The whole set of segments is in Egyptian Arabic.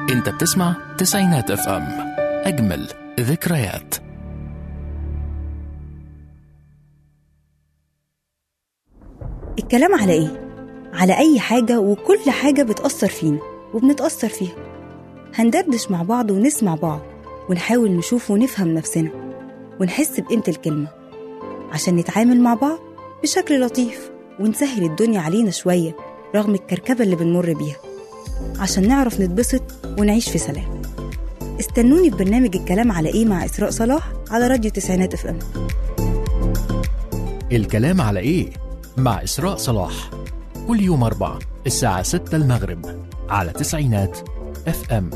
انت بتسمع تسعينات اف ام اجمل ذكريات الكلام على ايه؟ على أي حاجة وكل حاجة بتأثر فينا وبنتأثر فيها هندردش مع بعض ونسمع بعض ونحاول نشوف ونفهم نفسنا ونحس بقيمة الكلمة عشان نتعامل مع بعض بشكل لطيف ونسهل الدنيا علينا شوية رغم الكركبة اللي بنمر بيها عشان نعرف نتبسط ونعيش في سلام استنوني في برنامج الكلام على ايه مع إسراء صلاح على راديو تسعينات اف ام الكلام على ايه مع اسراء صلاح كل يوم اربعة الساعة 6 المغرب على تسعينات اف ام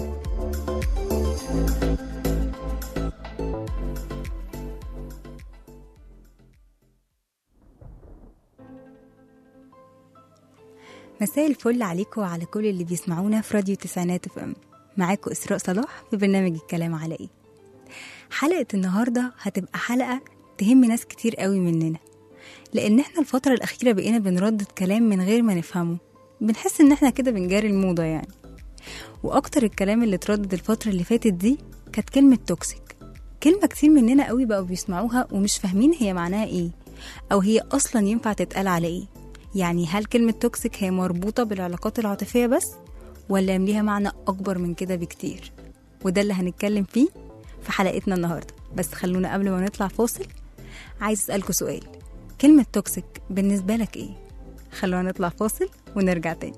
مساء الفل عليكم وعلى كل اللي بيسمعونا في راديو تسعينات اف ام معاكم اسراء صلاح في برنامج الكلام على ايه حلقه النهارده هتبقى حلقه تهم ناس كتير قوي مننا لان احنا الفتره الاخيره بقينا بنردد كلام من غير ما نفهمه بنحس ان احنا كده بنجاري الموضه يعني واكتر الكلام اللي اتردد الفتره اللي فاتت دي كانت كلمه توكسيك كلمه كتير مننا قوي بقوا بيسمعوها ومش فاهمين هي معناها ايه او هي اصلا ينفع تتقال على ايه يعني هل كلمة توكسيك هي مربوطة بالعلاقات العاطفية بس ولا ليها معنى أكبر من كده بكتير وده اللي هنتكلم فيه في حلقتنا النهاردة بس خلونا قبل ما نطلع فاصل عايز أسألكوا سؤال كلمة توكسيك بالنسبة لك إيه؟ خلونا نطلع فاصل ونرجع تاني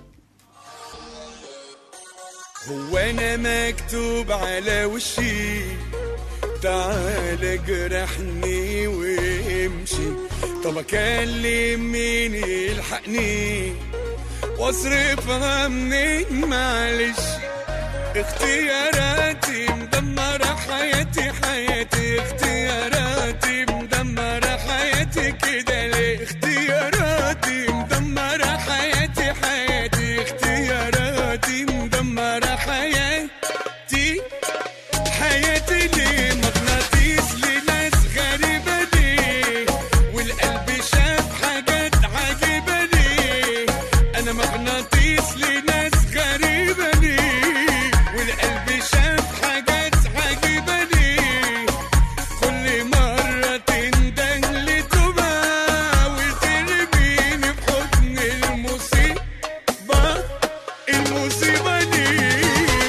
هو انا مكتوب على وشي تعال جرحني وامشي طب اكلم مين يلحقني واصرفها منين معلش اختياراتي مدمرة حياتي حياتي اختياراتي مدمرة حياتي كده ليه اختياراتي مدمرة حياتي حياتي اختياراتي مدمرة حياتي حياتي ليه مغناطيس لناس غريبة ليه والقلب شاف حاجات عجيبة ليه أنا مغناطيس لناس غريبة ليه والقلب شاف حاجات عجيبة ليه كل مرة تندن لتوبة وترميني في حضن المصيبة المصيبة ليه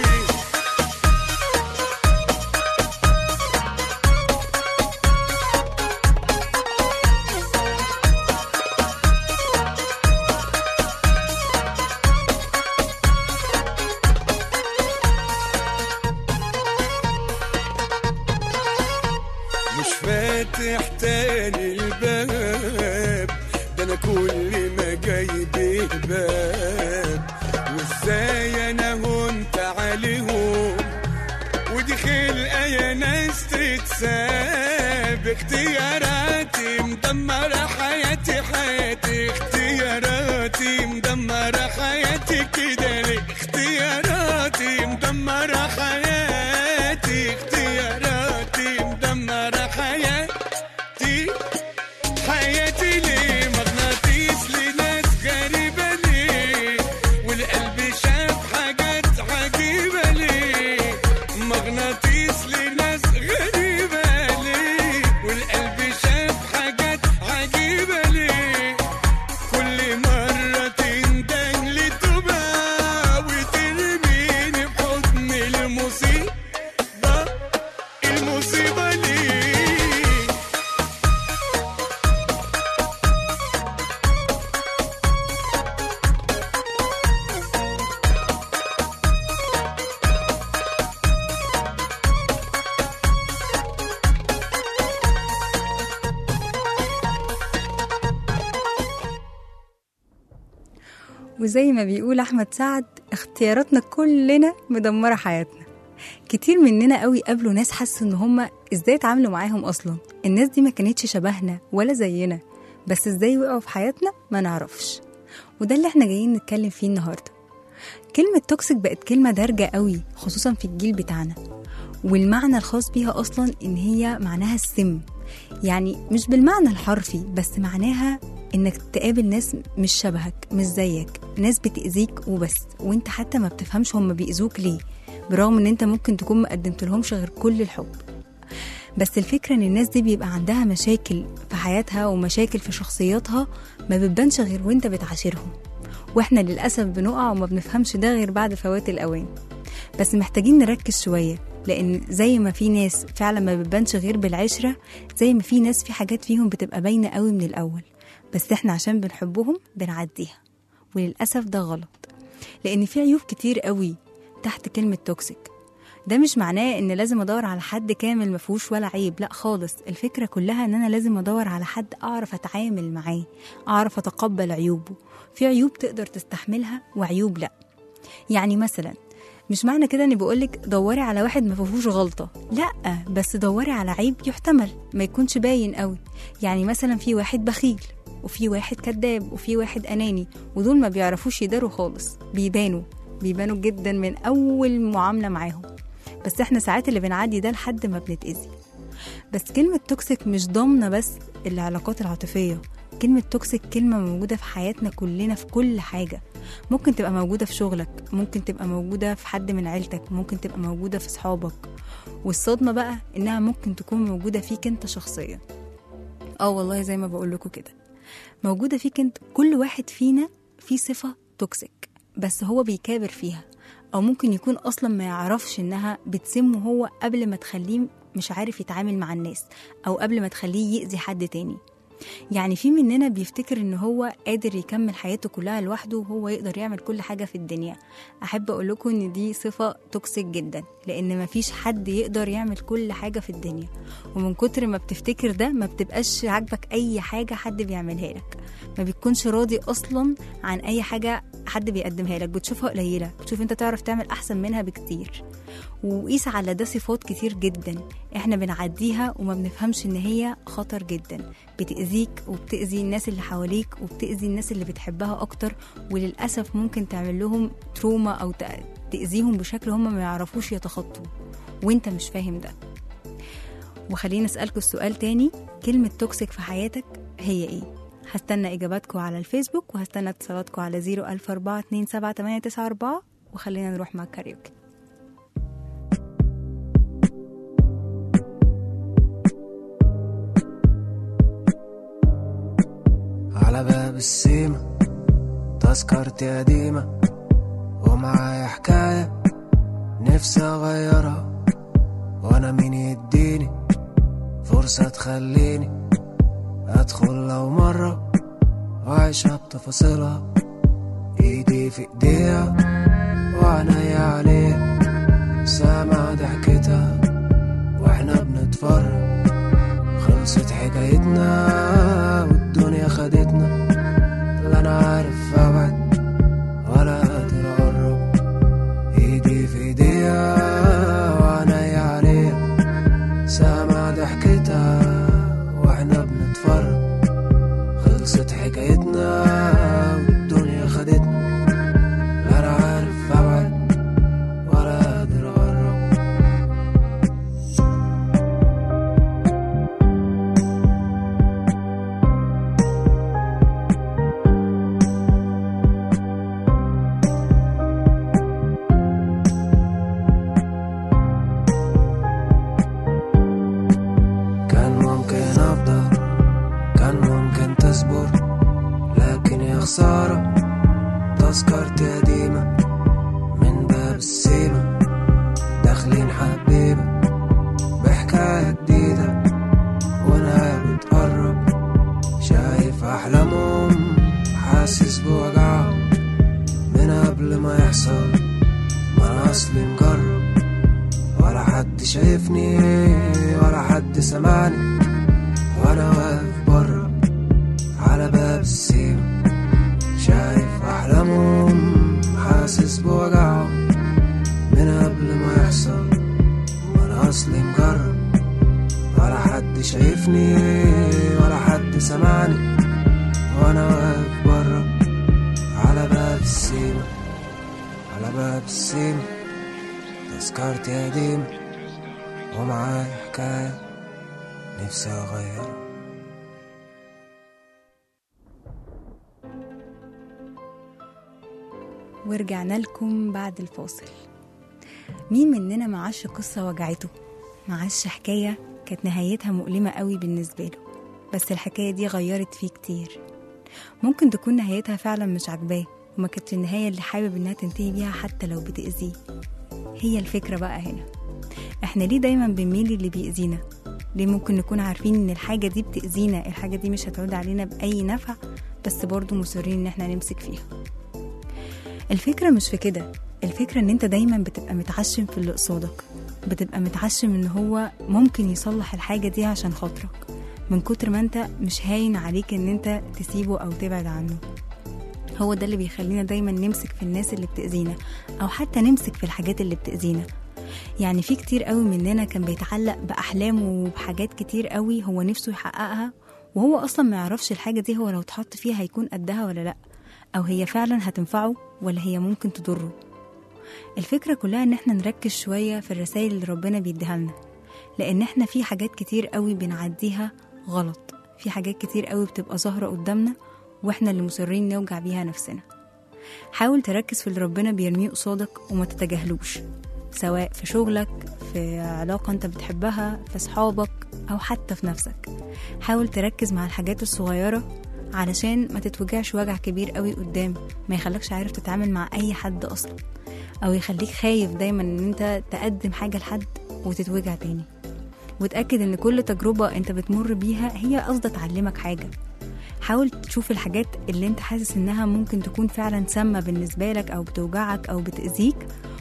مش فاتح تاني الباب ده انا كل ما جايب الباب وازاي انا هنت عليهم ودي خلقه يا ناس تتساب اختياراتي مدمره حياتي حياتي اختياراتي مدمره حياتي كده ليه اختياراتي مدمره حياتي اختياراتي مدمره حياتي حياتي ليه مغناطيس لناس غريبة ليه والقلب شاف حاجات عجيبة ليه مغناطيس لناس غريبة ليه والقلب شاف حاجات عجيبة ليه كل مرة تندن لتوبة وترميني في حضن المصيبة المصيبة ليه وزي ما بيقول أحمد سعد اختياراتنا كلنا مدمرة حياتنا كتير مننا قوي قابلوا ناس حسوا ان هما ازاي اتعاملوا معاهم اصلا الناس دي ما كانتش شبهنا ولا زينا بس ازاي وقعوا في حياتنا ما نعرفش وده اللي احنا جايين نتكلم فيه النهارده كلمة توكسيك بقت كلمة دارجة قوي خصوصا في الجيل بتاعنا والمعنى الخاص بيها أصلا إن هي معناها السم يعني مش بالمعنى الحرفي بس معناها انك تقابل ناس مش شبهك مش زيك ناس بتأذيك وبس وانت حتى ما بتفهمش هم بيأذوك ليه برغم ان انت ممكن تكون ما قدمت لهمش غير كل الحب بس الفكرة ان الناس دي بيبقى عندها مشاكل في حياتها ومشاكل في شخصياتها ما بتبانش غير وانت بتعاشرهم واحنا للأسف بنقع وما بنفهمش ده غير بعد فوات الأوان بس محتاجين نركز شوية لأن زي ما في ناس فعلا ما بتبانش غير بالعشرة زي ما في ناس في حاجات فيهم بتبقى باينة قوي من الأول بس احنا عشان بنحبهم بنعديها وللأسف ده غلط لأن في عيوب كتير قوي تحت كلمة توكسيك ده مش معناه ان لازم ادور على حد كامل مفهوش ولا عيب لا خالص الفكره كلها ان انا لازم ادور على حد اعرف اتعامل معاه اعرف اتقبل عيوبه في عيوب تقدر تستحملها وعيوب لا يعني مثلا مش معنى كده اني بقولك دوري على واحد ما فيهوش غلطه لا بس دوري على عيب يحتمل ما يكونش باين قوي يعني مثلا في واحد بخيل وفي واحد كذاب وفي واحد اناني ودول ما بيعرفوش يداروا خالص بيبانوا بيبانوا جدا من اول معامله معاهم بس احنا ساعات اللي بنعدي ده لحد ما بنتأذي بس كلمة توكسيك مش ضامنة بس العلاقات العاطفية كلمة توكسيك كلمة موجودة في حياتنا كلنا في كل حاجة ممكن تبقى موجودة في شغلك ممكن تبقى موجودة في حد من عيلتك ممكن تبقى موجودة في صحابك والصدمة بقى إنها ممكن تكون موجودة فيك أنت شخصيا اه والله زي ما بقول لكم كده موجودة فيك انت كل واحد فينا فيه صفة توكسيك بس هو بيكابر فيها أو ممكن يكون أصلا ما يعرفش إنها بتسمه هو قبل ما تخليه مش عارف يتعامل مع الناس أو قبل ما تخليه يأذي حد تاني يعني في مننا بيفتكر ان هو قادر يكمل حياته كلها لوحده وهو يقدر يعمل كل حاجة في الدنيا احب اقول لكم ان دي صفة توكسيك جدا لان مفيش حد يقدر يعمل كل حاجة في الدنيا ومن كتر ما بتفتكر ده ما بتبقاش عاجبك اي حاجة حد بيعملها لك ما بتكونش راضي اصلا عن اي حاجة حد بيقدمها لك بتشوفها قليلة بتشوف انت تعرف تعمل احسن منها بكتير وقيس على ده صفات كتير جدا احنا بنعديها وما بنفهمش ان هي خطر جدا بتأذيك وبتأذي الناس اللي حواليك وبتأذي الناس اللي بتحبها اكتر وللأسف ممكن تعمل لهم تروما او تأ- تأذيهم بشكل هم ما يعرفوش يتخطوا وانت مش فاهم ده وخليني اسألكوا السؤال تاني كلمة توكسيك في حياتك هي ايه هستنى اجاباتكم على الفيسبوك وهستنى اتصالاتكم على 004278994 وخلينا نروح مع الكاريوكي على باب السيمة تذكرتي قديمة ومعايا حكاية نفسي أغيرها وأنا مين يديني فرصة تخليني أدخل لو مرة وأعيشها بتفاصيلها إيدي في إيديها وعينيا عليها سامع ضحكتها وإحنا بنتفرج خلصت حكايتنا والدنيا خدتنا لا انا عارف ابعد ولا قادر اقرب ايدي في ايديها وعينيا عليها سامع ضحكتها واحنا بنتفرج خلصت حكايتنا والدنيا خدتنا لا انا عارف ابعد ولا قادر اقرب كان ممكن أفضل كان ممكن تصبر لكن يا خسارة تذكرتي قديمة من باب السيمة داخلين حبيبة بحكاية جديدة وانا بتقرب شايف أحلامهم حاسس بوجعهم من قبل ما يحصل ما أنا أصلي مجرب ولا حد شايفني ولا حد سمعني وانا واقف بره على باب السيما شايف احلامهم حاسس بوجعهم من قبل ما يحصل وانا اصلي مجرب ولا حد شايفني ولا حد سمعني وانا واقف بره على باب السيما على باب السيما تذكرتي قديمة ومعايا حكاية نفسي أغير ورجعنا لكم بعد الفاصل مين مننا معاش قصة وجعته معاش حكاية كانت نهايتها مؤلمة قوي بالنسبة له بس الحكاية دي غيرت فيه كتير ممكن تكون نهايتها فعلا مش عاجباه وما كانتش النهاية اللي حابب انها تنتهي بيها حتى لو بتأذيه هي الفكرة بقى هنا احنا ليه دايما بنميل للي بيأذينا ليه ممكن نكون عارفين ان الحاجة دي بتأذينا الحاجة دي مش هتعود علينا بأي نفع بس برضو مصرين ان احنا نمسك فيها الفكرة مش في كده الفكرة ان انت دايما بتبقى متعشم في اللي قصادك بتبقى متعشم ان هو ممكن يصلح الحاجة دي عشان خاطرك من كتر ما انت مش هاين عليك ان انت تسيبه او تبعد عنه هو ده اللي بيخلينا دايما نمسك في الناس اللي بتأذينا او حتى نمسك في الحاجات اللي بتأذينا يعني في كتير قوي مننا كان بيتعلق بأحلامه وبحاجات كتير قوي هو نفسه يحققها وهو أصلا ما يعرفش الحاجة دي هو لو اتحط فيها هيكون قدها ولا لأ أو هي فعلا هتنفعه ولا هي ممكن تضره الفكرة كلها إن احنا نركز شوية في الرسائل اللي ربنا بيديها لنا لأن احنا في حاجات كتير قوي بنعديها غلط في حاجات كتير قوي بتبقى ظاهرة قدامنا واحنا اللي مصرين نوجع بيها نفسنا حاول تركز في اللي ربنا بيرميه قصادك وما تتجاهلوش سواء في شغلك في علاقة انت بتحبها في صحابك أو حتى في نفسك حاول تركز مع الحاجات الصغيرة علشان ما تتوجعش وجع كبير قوي قدام ما يخلكش عارف تتعامل مع أي حد أصلا أو يخليك خايف دايما ان انت تقدم حاجة لحد وتتوجع تاني وتأكد ان كل تجربة انت بتمر بيها هي قصدها تعلمك حاجة حاول تشوف الحاجات اللي انت حاسس انها ممكن تكون فعلا سامة بالنسبة لك او بتوجعك او بتأذيك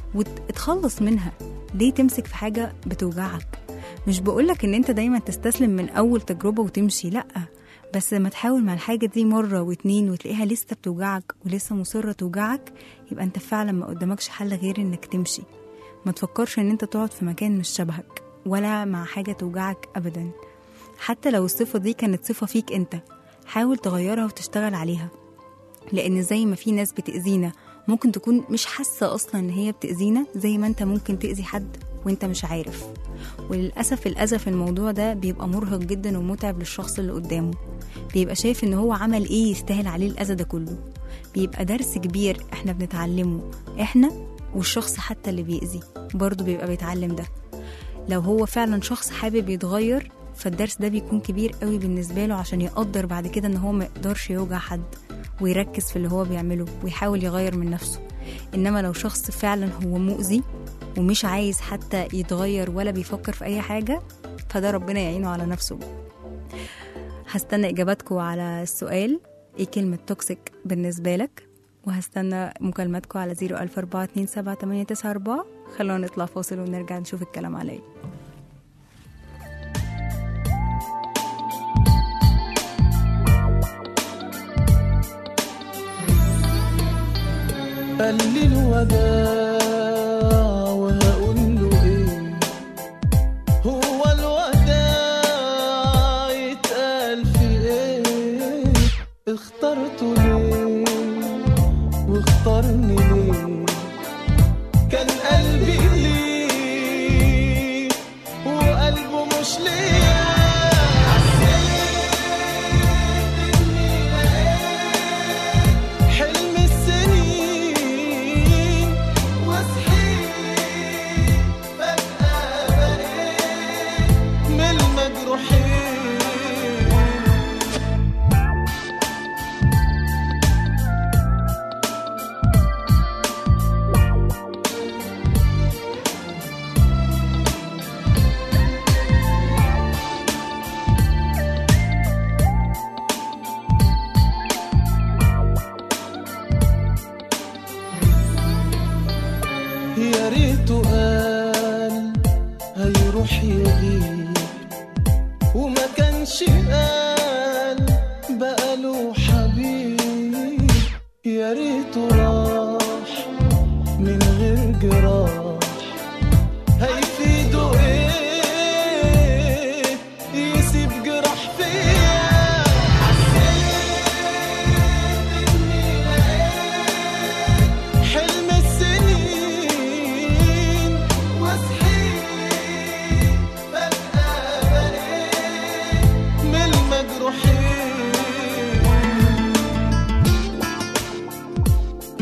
وتتخلص منها ليه تمسك في حاجة بتوجعك مش بقولك ان انت دايما تستسلم من اول تجربة وتمشي لأ بس لما تحاول مع الحاجة دي مرة واتنين وتلاقيها لسه بتوجعك ولسه مصرة توجعك يبقى انت فعلا ما قدامكش حل غير انك تمشي ما تفكرش ان انت تقعد في مكان مش شبهك ولا مع حاجة توجعك ابدا حتى لو الصفة دي كانت صفة فيك انت حاول تغيرها وتشتغل عليها لان زي ما في ناس بتأذينا ممكن تكون مش حاسة أصلا إن هي بتأذينا زي ما أنت ممكن تأذي حد وأنت مش عارف وللأسف الأذى في الموضوع ده بيبقى مرهق جدا ومتعب للشخص اللي قدامه بيبقى شايف إن هو عمل إيه يستاهل عليه الأذى ده كله بيبقى درس كبير إحنا بنتعلمه إحنا والشخص حتى اللي بيأذي برضه بيبقى بيتعلم ده لو هو فعلا شخص حابب يتغير فالدرس ده بيكون كبير قوي بالنسبة له عشان يقدر بعد كده ان هو ما يقدرش يوجع حد ويركز في اللي هو بيعمله ويحاول يغير من نفسه انما لو شخص فعلا هو مؤذي ومش عايز حتى يتغير ولا بيفكر في اي حاجة فده ربنا يعينه على نفسه هستنى اجاباتكم على السؤال ايه كلمة توكسيك بالنسبة لك وهستنى مكالماتكم على 01427 خلونا نطلع فاصل ونرجع نشوف الكلام على ايه قال لي الوداع وهقول له ايه هو الوداع يتقال في ايه اخترته ليه واختارني ليه كان قلبي ليه وقلبه مش ليه حلم السنين وصحيت فجأة بقيت من المجروحين يا ريته قال هيروح يغيب وما كانش قال بقى له حبيب يا ريته راح من غير جراح هيفيده ايه يسيب جراح فيا حلم السنين وصحيت فجأة بقيت من المجروحين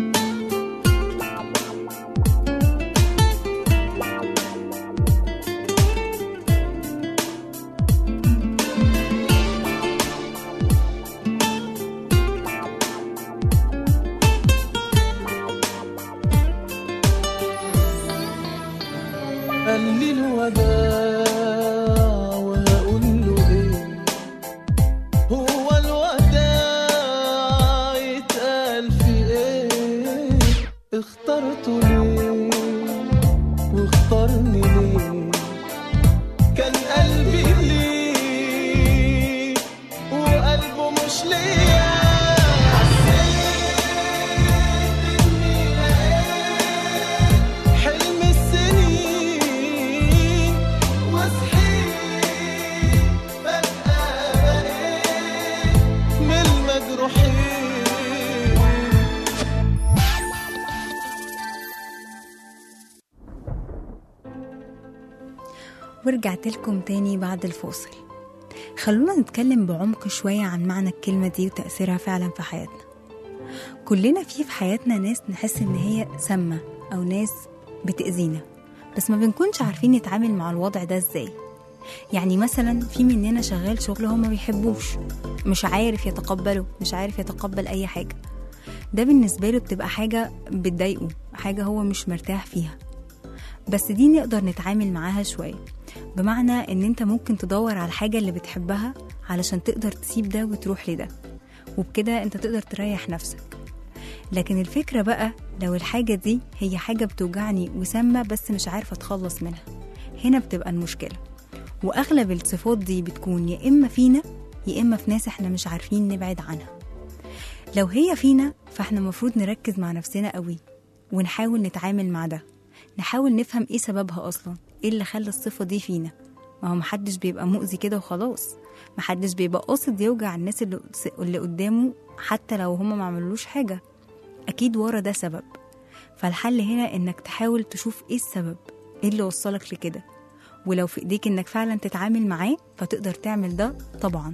ورجعت لكم تاني بعد الفاصل خلونا نتكلم بعمق شوية عن معنى الكلمة دي وتأثيرها فعلا في حياتنا كلنا في في حياتنا ناس نحس إن هي سامة أو ناس بتأذينا بس ما بنكونش عارفين نتعامل مع الوضع ده إزاي يعني مثلا في مننا شغال شغل هو ما بيحبوش مش عارف يتقبله مش عارف يتقبل أي حاجة ده بالنسبة له بتبقى حاجة بتضايقه حاجة هو مش مرتاح فيها بس دي نقدر نتعامل معاها شوية بمعنى ان انت ممكن تدور على الحاجة اللي بتحبها علشان تقدر تسيب ده وتروح لده وبكده انت تقدر تريح نفسك لكن الفكرة بقى لو الحاجة دي هي حاجة بتوجعني وسامة بس مش عارفة اتخلص منها هنا بتبقى المشكلة وأغلب الصفات دي بتكون يا إما فينا يا إما في ناس إحنا مش عارفين نبعد عنها لو هي فينا فإحنا المفروض نركز مع نفسنا قوي ونحاول نتعامل مع ده نحاول نفهم إيه سببها أصلا إيه اللي خلى الصفة دي فينا ما هو محدش بيبقى مؤذي كده وخلاص محدش بيبقى قاصد يوجع الناس اللي اللي قدامه حتى لو هما ما عملوش حاجة أكيد ورا ده سبب فالحل هنا إنك تحاول تشوف إيه السبب إيه اللي وصلك لكده ولو في إيديك إنك فعلا تتعامل معاه فتقدر تعمل ده طبعا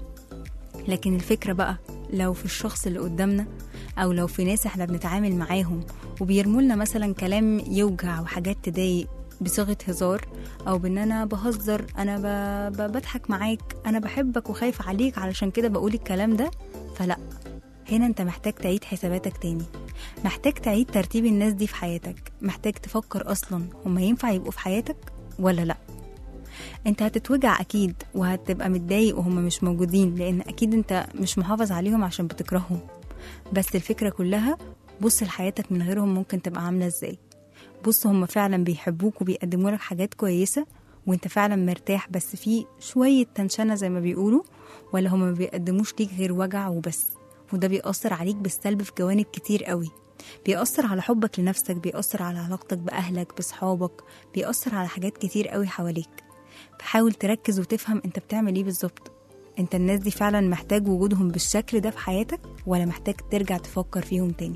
لكن الفكرة بقى لو في الشخص اللي قدامنا أو لو في ناس احنا بنتعامل معاهم وبيرمولنا مثلا كلام يوجع وحاجات تضايق بصيغة هزار أو بإن أنا بهزر أنا ب... ب... بضحك معاك أنا بحبك وخايف عليك علشان كده بقول الكلام ده فلأ هنا أنت محتاج تعيد حساباتك تاني محتاج تعيد ترتيب الناس دي في حياتك محتاج تفكر أصلا هما ينفع يبقوا في حياتك ولا لأ انت هتتوجع اكيد وهتبقى متضايق وهم مش موجودين لان اكيد انت مش محافظ عليهم عشان بتكرههم بس الفكرة كلها بص لحياتك من غيرهم ممكن تبقى عاملة ازاي بص هم فعلا بيحبوك وبيقدموا لك حاجات كويسة وانت فعلا مرتاح بس في شوية تنشنة زي ما بيقولوا ولا هم ما بيقدموش ليك غير وجع وبس وده بيأثر عليك بالسلب في جوانب كتير قوي بيأثر على حبك لنفسك بيأثر على علاقتك بأهلك بصحابك بيأثر على حاجات كتير قوي حواليك فحاول تركز وتفهم انت بتعمل ايه بالظبط انت الناس دي فعلا محتاج وجودهم بالشكل ده في حياتك ولا محتاج ترجع تفكر فيهم تاني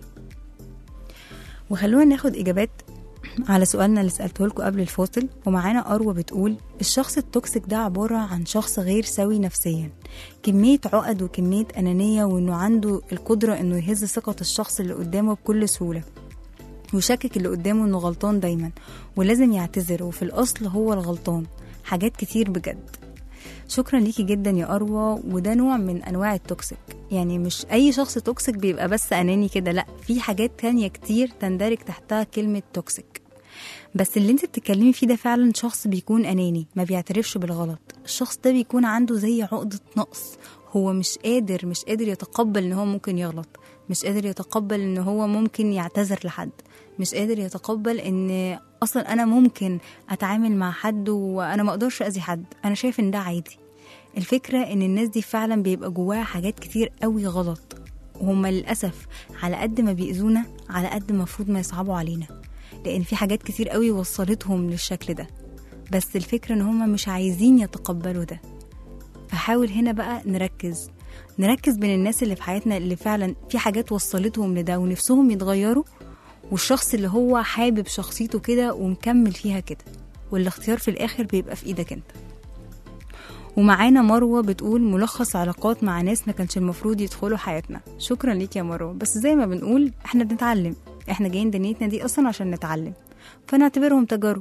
وخلونا ناخد اجابات على سؤالنا اللي سألته لكم قبل الفاصل ومعانا أروى بتقول الشخص التوكسيك ده عبارة عن شخص غير سوي نفسيا كمية عقد وكمية أنانية وإنه عنده القدرة إنه يهز ثقة الشخص اللي قدامه بكل سهولة وشكك اللي قدامه إنه غلطان دايما ولازم يعتذر وفي الأصل هو الغلطان حاجات كتير بجد شكرا ليكي جدا يا أروى وده نوع من أنواع التوكسيك يعني مش أي شخص توكسيك بيبقى بس أناني كده لأ في حاجات تانية كتير تندرج تحتها كلمة توكسيك بس اللي انت بتتكلمي فيه ده فعلا شخص بيكون أناني ما بيعترفش بالغلط الشخص ده بيكون عنده زي عقدة نقص هو مش قادر مش قادر يتقبل ان هو ممكن يغلط مش قادر يتقبل ان هو ممكن يعتذر لحد مش قادر يتقبل ان اصلا انا ممكن اتعامل مع حد وانا ما اقدرش اذي حد انا شايف ان ده عادي الفكرة ان الناس دي فعلا بيبقى جواها حاجات كتير قوي غلط وهم للأسف على قد ما بيأذونا على قد المفروض ما يصعبوا علينا لأن في حاجات كتير قوي وصلتهم للشكل ده بس الفكرة ان هم مش عايزين يتقبلوا ده فحاول هنا بقى نركز نركز بين الناس اللي في حياتنا اللي فعلا في حاجات وصلتهم لده ونفسهم يتغيروا والشخص اللي هو حابب شخصيته كده ومكمل فيها كده والاختيار في الآخر بيبقى في إيدك أنت ومعانا مروة بتقول ملخص علاقات مع ناس ما كانش المفروض يدخلوا حياتنا شكرا ليك يا مروة بس زي ما بنقول احنا بنتعلم احنا جايين دنيتنا دي اصلا عشان نتعلم فنعتبرهم تجارب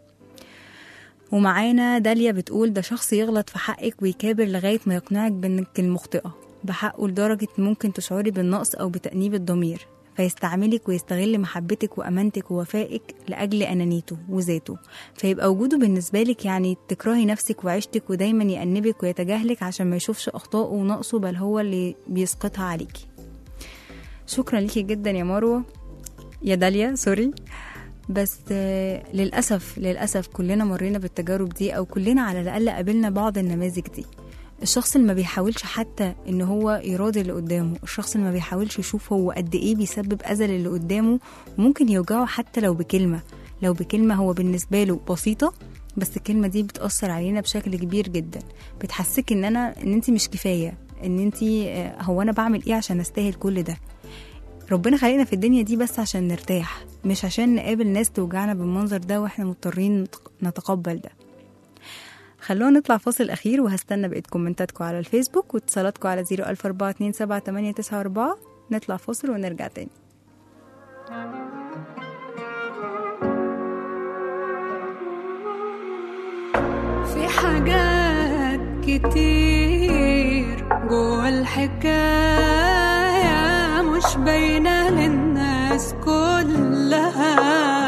ومعانا داليا بتقول ده شخص يغلط في حقك ويكابر لغاية ما يقنعك بانك المخطئة بحقه لدرجة ممكن تشعري بالنقص أو بتأنيب الضمير فيستعملك ويستغل محبتك وأمانتك ووفائك لأجل أنانيته وذاته فيبقى وجوده بالنسبة لك يعني تكرهي نفسك وعيشتك ودايما يأنبك ويتجاهلك عشان ما يشوفش أخطائه ونقصه بل هو اللي بيسقطها عليكي شكرا ليكي جدا يا مروة يا داليا سوري بس آه، للأسف للأسف كلنا مرينا بالتجارب دي أو كلنا على الأقل قابلنا بعض النماذج دي الشخص اللي ما بيحاولش حتى ان هو يراضي اللي قدامه الشخص اللي ما بيحاولش يشوف هو قد ايه بيسبب اذى للي قدامه وممكن يوجعه حتى لو بكلمه لو بكلمه هو بالنسبه له بسيطه بس الكلمه دي بتاثر علينا بشكل كبير جدا بتحسك ان انا ان انت مش كفايه ان انت آه، هو انا بعمل ايه عشان استاهل كل ده ربنا خلقنا في الدنيا دي بس عشان نرتاح مش عشان نقابل ناس توجعنا بالمنظر ده واحنا مضطرين نتق- نتقبل ده خلونا نطلع فاصل أخير وهستنى بقية كومنتاتكم على الفيسبوك واتصالاتكم على 004278994 نطلع فاصل ونرجع تاني في حاجات كتير جوا الحكاية مش باينة للناس كلها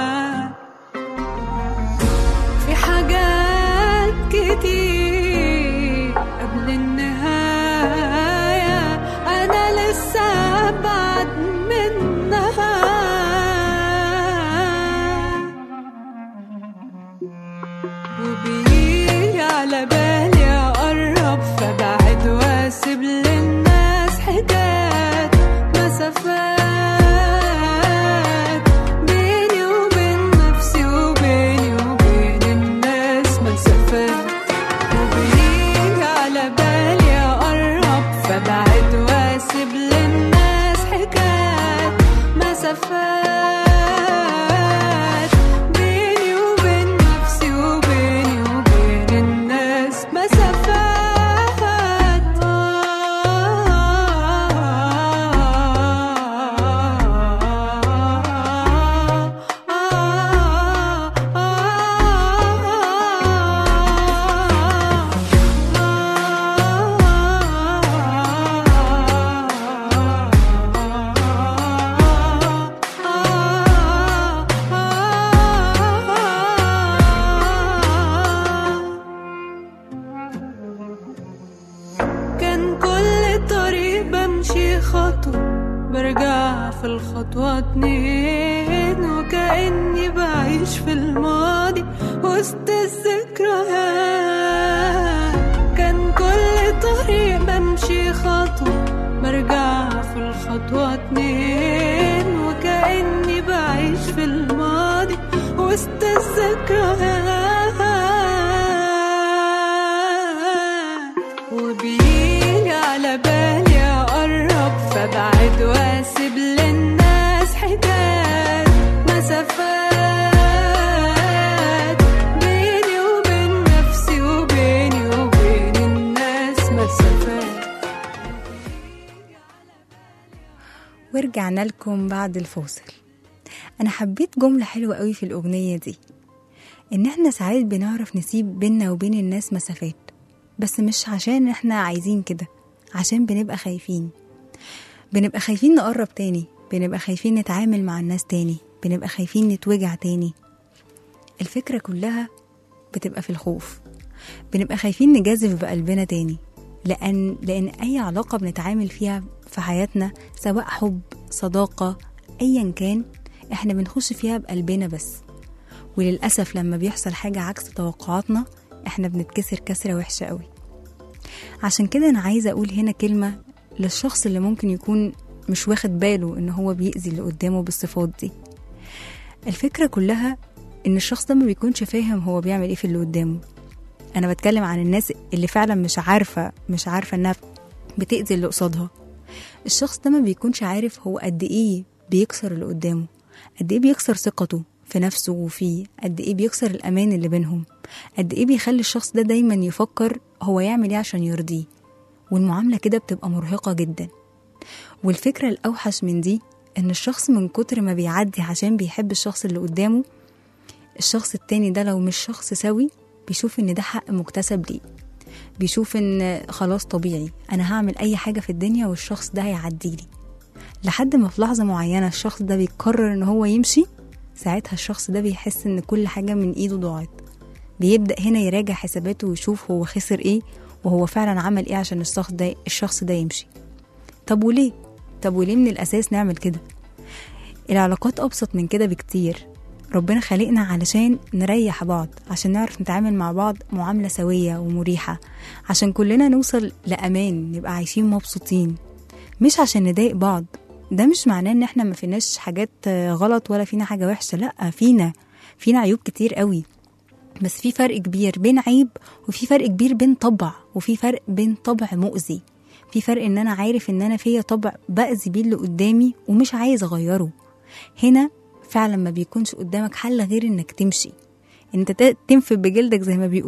في حاجات كتير قبل النهاية أنا لسه أبعد منها وبيجي على بالي أقرب فبعد واسيب للناس حكايات مسافات بيني وبين نفسي وبيني وبين الناس مسافات وبيجي على بالي أقرب فبعد واسيب للناس حكايات مسافات بيني وبين نفسي وبيني وبين الناس مسافات كان كل طريق بمشي خطوة برجع في الخطوة اتنين وكأني بعيش في الماضي وسط الذكريات كان كل طريق بمشي خطوة برجع في الخطوة اتنين وكأني بعيش في الماضي وسط الذكريات وبيجي على بالي أقرب فبعد واسيب للناس حكايات مسافات بيني وبين نفسي وبيني وبين الناس مسافات ورجعنا لكم بعد الفاصل أنا حبيت جملة حلوة قوي في الأغنية دي إن إحنا ساعات بنعرف نسيب بينا وبين الناس مسافات بس مش عشان إحنا عايزين كده عشان بنبقى خايفين بنبقى خايفين نقرب تاني بنبقى خايفين نتعامل مع الناس تاني بنبقى خايفين نتوجع تاني الفكرة كلها بتبقى في الخوف بنبقى خايفين نجازف بقلبنا تاني لأن لأن أي علاقة بنتعامل فيها في حياتنا سواء حب صداقة أيا كان احنا بنخش فيها بقلبنا بس وللأسف لما بيحصل حاجة عكس توقعاتنا احنا بنتكسر كسرة وحشة قوي عشان كده أنا عايزة أقول هنا كلمة للشخص اللي ممكن يكون مش واخد باله إن هو بيأذي اللي قدامه بالصفات دي الفكرة كلها إن الشخص ده ما بيكونش فاهم هو بيعمل إيه في اللي قدامه أنا بتكلم عن الناس اللي فعلا مش عارفة مش عارفة إنها بتأذي اللي قصادها الشخص ده ما بيكونش عارف هو قد إيه بيكسر اللي قدامه قد إيه بيكسر ثقته في نفسه وفيه قد إيه بيكسر الأمان اللي بينهم قد إيه بيخلي الشخص ده دايما يفكر هو يعمل إيه عشان يرضيه والمعاملة كده بتبقى مرهقة جدا والفكرة الأوحش من دي إن الشخص من كتر ما بيعدي عشان بيحب الشخص اللي قدامه الشخص التاني ده لو مش شخص سوي بيشوف إن ده حق مكتسب ليه بيشوف إن خلاص طبيعي أنا هعمل أي حاجة في الدنيا والشخص ده هيعديلي لحد ما في لحظة معينة الشخص ده بيقرر إن هو يمشي ساعتها الشخص ده بيحس إن كل حاجة من إيده ضاعت بيبدأ هنا يراجع حساباته ويشوف هو خسر إيه وهو فعلا عمل إيه عشان الشخص ده الشخص ده يمشي طب وليه؟ طب وليه من الأساس نعمل كده؟ العلاقات أبسط من كده بكتير ربنا خلقنا علشان نريح بعض عشان نعرف نتعامل مع بعض معاملة سوية ومريحة عشان كلنا نوصل لأمان نبقى عايشين مبسوطين مش عشان نضايق بعض ده مش معناه ان احنا ما فيناش حاجات غلط ولا فينا حاجة وحشة لا فينا فينا عيوب كتير قوي بس في فرق كبير بين عيب وفي فرق كبير بين طبع وفي فرق بين طبع مؤذي في فرق ان انا عارف ان انا فيا طبع باذي بيه اللي قدامي ومش عايز اغيره هنا فعلا ما بيكونش قدامك حل غير انك تمشي انت ت- تنفد بجلدك زي ما بيقولوا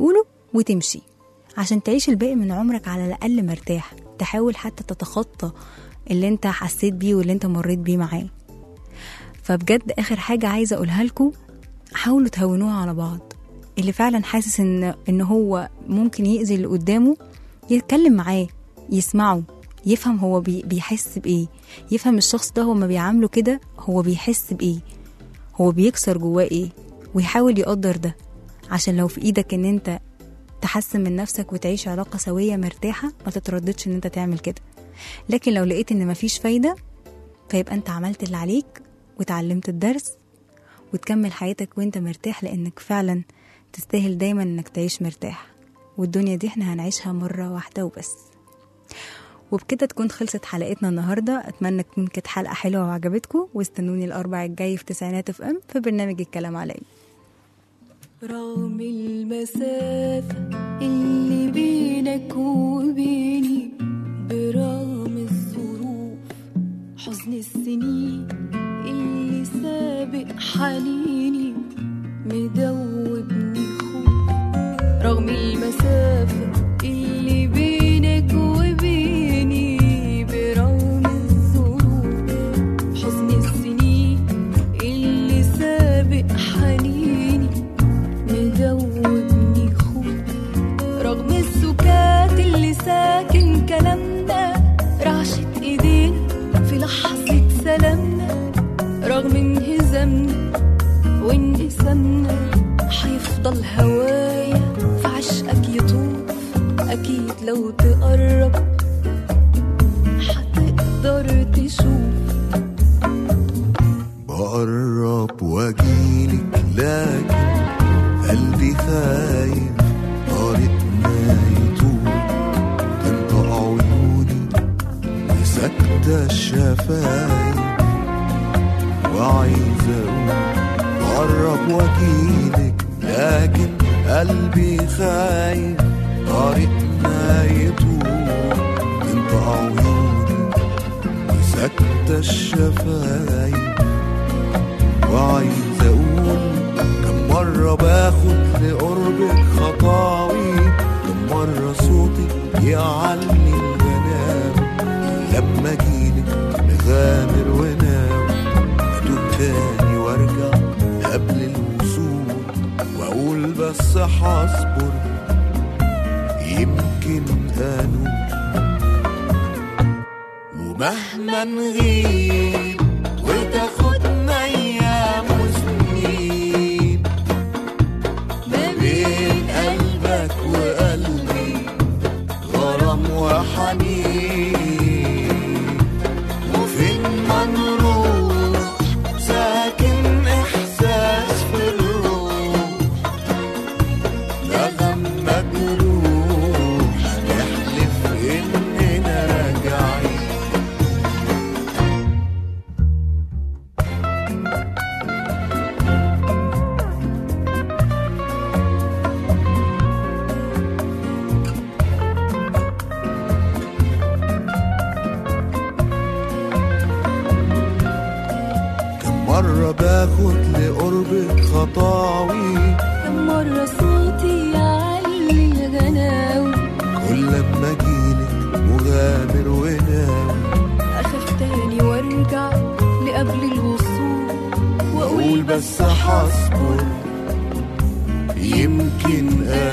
وتمشي عشان تعيش الباقي من عمرك على الأقل مرتاح تحاول حتى تتخطى اللي انت حسيت بيه واللي انت مريت بيه معاه فبجد آخر حاجة عايزة أقولها لكم حاولوا تهونوها على بعض اللي فعلا حاسس ان ان هو ممكن يأذي اللي قدامه يتكلم معاه يسمعه يفهم هو بي بيحس بإيه يفهم الشخص ده هو ما بيعامله كده هو بيحس بإيه هو بيكسر جواه إيه ويحاول يقدر ده عشان لو في إيدك إن أنت تحسن من نفسك وتعيش علاقة سوية مرتاحة ما تترددش إن أنت تعمل كده لكن لو لقيت إن مفيش فايدة فيبقى أنت عملت اللي عليك وتعلمت الدرس وتكمل حياتك وانت مرتاح لانك فعلا تستاهل دايما انك تعيش مرتاح والدنيا دي احنا هنعيشها مرة واحدة وبس وبكده تكون خلصت حلقتنا النهاردة أتمنى تكون كانت حلقة حلوة وعجبتكم واستنوني الأربع الجاي في تسعينات اف ام في برنامج الكلام عليا رغم المسافة اللي بينك وبيني برغم الظروف حزن السنين اللي سابق حنيني مدوبني خوف رغم المسافة اللي بينك وبيني برغم الظروف حزن السنين اللي سابق حنيني مدوبني خوف رغم السكات اللي ساكن كلامنا رعشة ايدينا في لحظة سلامنا رغم انهزامنا وانقسامنا هيفضل هوايا في عشقك يطوف اكيد لو تقرب هتقدر تشوف بقرب واجيلك لكن قلبي خايف طريقنا يطول تنطق عيوني ساكتة الشفايف وعايز اقول بقرب واجيلك لكن قلبي خايف طريقنا يطول تنطق عيوني ساكتة الشفايف وعايز اقول كم مرة باخد لقربك خطاوي كم مرة صوتي يعلي الغنام لما اجيلك نغامر وناوي اتوب تاني وارجع قبل الوصول واقول بس هصبر يمكن انوب ومهما نغيب وتاخدنا ايام وسنين ما بين قلبك وقلبي غرام وحنين وفين ما نروح ساكن احساس في الروح نغم مجروح نحلف اننا راجعين كم مرة باخد لقربك خطاوي كم مرة صوتي يعلي الغناوي كل لما اجيلك مغامر وناوي أخاف تاني وارجع لقبل الوصول واقول بس هصبر يمكن